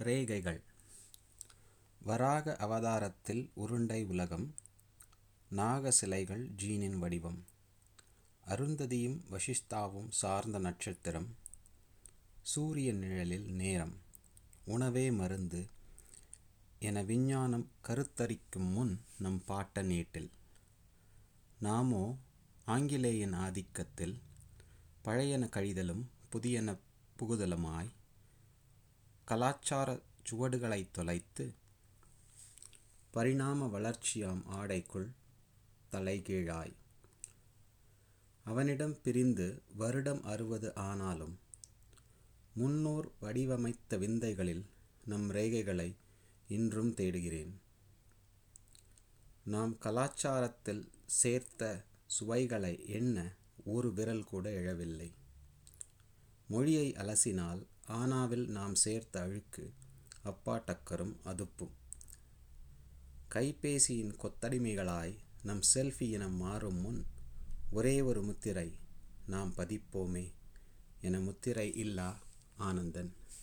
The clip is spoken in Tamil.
ரேகைகள் வராக அவதாரத்தில் உருண்டை உலகம் நாக சிலைகள் ஜீனின் வடிவம் அருந்ததியும் வசிஷ்தாவும் சார்ந்த நட்சத்திரம் சூரிய நிழலில் நேரம் உணவே மருந்து என விஞ்ஞானம் கருத்தரிக்கும் முன் நம் பாட்ட நீட்டில் நாமோ ஆங்கிலேயன் ஆதிக்கத்தில் பழையன கழிதலும் புதியன புகுதலுமாய் கலாச்சார சுவடுகளைத் தொலைத்து பரிணாம வளர்ச்சியாம் ஆடைக்குள் தலைகீழாய் அவனிடம் பிரிந்து வருடம் அறுபது ஆனாலும் முன்னோர் வடிவமைத்த விந்தைகளில் நம் ரேகைகளை இன்றும் தேடுகிறேன் நாம் கலாச்சாரத்தில் சேர்த்த சுவைகளை எண்ண ஒரு விரல் கூட எழவில்லை மொழியை அலசினால் ஆனாவில் நாம் சேர்த்த அழுக்கு அப்பா டக்கரும் அதுப்பும் கைபேசியின் கொத்தடிமைகளாய் நம் செல்ஃபி இனம் மாறும் முன் ஒரே ஒரு முத்திரை நாம் பதிப்போமே என முத்திரை இல்லா ஆனந்தன்